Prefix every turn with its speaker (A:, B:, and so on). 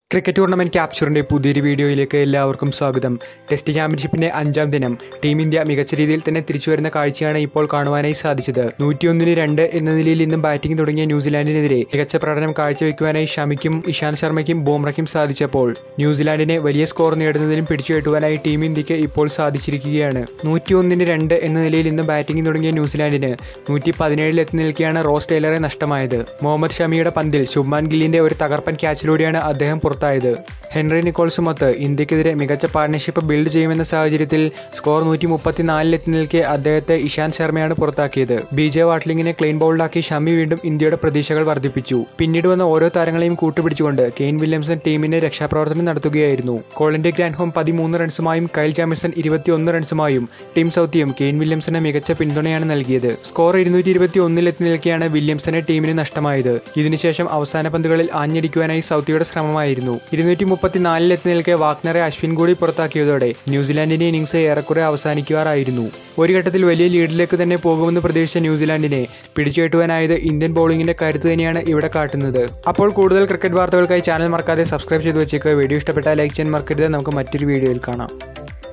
A: cricket tournament ക്യാപ്ചറിന്റെ പുതിയൊരു വീഡിയോയിലേക്ക് എല്ലാവർക്കും സ്വാഗതം ടെസ്റ്റ് ചാമ്പ്യൻഷിപ്പിന്റെ അഞ്ചാം ദിനം ടീം ഇന്ത്യ മികച്ച രീതിയിൽ തന്നെ തിരിച്ചുവരുന്ന കാഴ്ചയാണ് ഇപ്പോൾ കാണുവാനായി സാധിച്ചത് നൂറ്റിയൊന്നിന് രണ്ട് എന്ന നിലയിൽ ഇന്നും ബാറ്റിംഗ് തുടങ്ങിയ ന്യൂസിലാൻഡിനെതിരെ മികച്ച പ്രകടനം കാഴ്ചവെക്കുവാനായി ഷമിക്കും ഇഷാന്ത് ശർമ്മയ്ക്കും ബോംറയ്ക്കും സാധിച്ചപ്പോൾ ന്യൂസിലാൻഡിനെ വലിയ സ്കോർ നേടുന്നതിലും പിടിച്ചുകെട്ടുവാനായി ടീം ഇന്ത്യക്ക് ഇപ്പോൾ സാധിച്ചിരിക്കുകയാണ് നൂറ്റിയൊന്നിന് രണ്ട് എന്ന നിലയിൽ ഇന്ന് ബാറ്റിംഗ് തുടങ്ങിയ ന്യൂസിലാൻഡിന് നൂറ്റി പതിനേഴിൽ എത്തി നിൽക്കെയാണ് റോസ് ടൈലറെ നഷ്ടമായത് മുഹമ്മദ് ഷമിയുടെ പന്തിൽ ശുഭ്മാൻ ഗില്ലിന്റെ ഒരു തകർപ്പൻ ക്യാച്ചിലൂടെയാണ് അദ്ദേഹം പുറത്തായത് ഹെൻറി നിക്കോൾസുമൊത്ത് ഇന്ത്യക്കെതിരെ മികച്ച പാർട്ണർഷിപ്പ് ബിൽഡ് ചെയ്യുമെന്ന സാഹചര്യത്തിൽ സ്കോർ നൂറ്റി മുപ്പത്തിനാലിലെത്തി നിൽക്കെ അദ്ദേഹത്തെ ഇഷാന്ത് ശർമ്മയാണ് പുറത്താക്കിയത് ബി ജെ വാട്ട്ലിങ്ങിനെ ക്ലെയിൻ ബൗൾഡാക്കി ഷമി വീണ്ടും ഇന്ത്യയുടെ പ്രതീക്ഷകൾ വർദ്ധിപ്പിച്ചു പിന്നീട് വന്ന ഓരോ താരങ്ങളെയും കൂട്ടുപിടിച്ചുകൊണ്ട് കെയ്ൻ വില്യംസൺ ടീമിന്റെ രക്ഷാപ്രവർത്തനം നടത്തുകയായിരുന്നു കോളിന്റെ ഗ്രാൻഡ് ഹോം പതിമൂന്ന് റൺസുമായും കൈൽ ജാമിസൺ ഇരുപത്തിയൊന്ന് റൺസുമായും ടീം സൗത്തിയും കെയ്ൻ വില്യംസന് മികച്ച പിന്തുണയാണ് നൽകിയത് സ്കോർ ഇരുന്നൂറ്റി ഇരുപത്തി ഒന്നിലെത്തി നിൽക്കെയാണ് വില്യംസനെ ടീമിന് നഷ്ടമായത് ഇതിനുശേഷം അവസാന പന്തുകളിൽ ആഞ്ഞടിക്കുവാനായി സൗത്തിയുടെ ശ്രമമായിരുന്നു ഇരുന്നൂറ്റി മുപ്പത്തിനാലിലെത്തി നിൽക്കെ വാഗ്നറെ അശ്വിൻ കൂടി പുറത്താക്കിയതോടെ ന്യൂസിലാൻഡിന്റെ ഇന്നിംഗ്സ് ഏറെക്കുറെ അവസാനിക്കാറായിരുന്നു ഒരു ഘട്ടത്തിൽ വലിയ ലീഡിലേക്ക് തന്നെ പോകുമെന്ന് പ്രതീക്ഷിച്ച ന്യൂസിലാൻഡിനെ പിടിച്ചുകെട്ടുവാനായത് ഇന്ത്യൻ ബൗളിംഗിന്റെ കരുത്ത് തന്നെയാണ് ഇവിടെ കാട്ടുന്നത് അപ്പോൾ കൂടുതൽ ക്രിക്കറ്റ് വാർത്തകൾക്കായി ചാനൽ മറക്കാതെ സബ്സ്ക്രൈബ് ചെയ്ത് വെച്ചേക്കുക വീഡിയോ ഇഷ്ടപ്പെട്ടാൽ ലൈക്ക് ചെയ്യാൻ മറക്കരുത് നമുക്ക് മറ്റൊരു വീഡിയോയിൽ കാണാം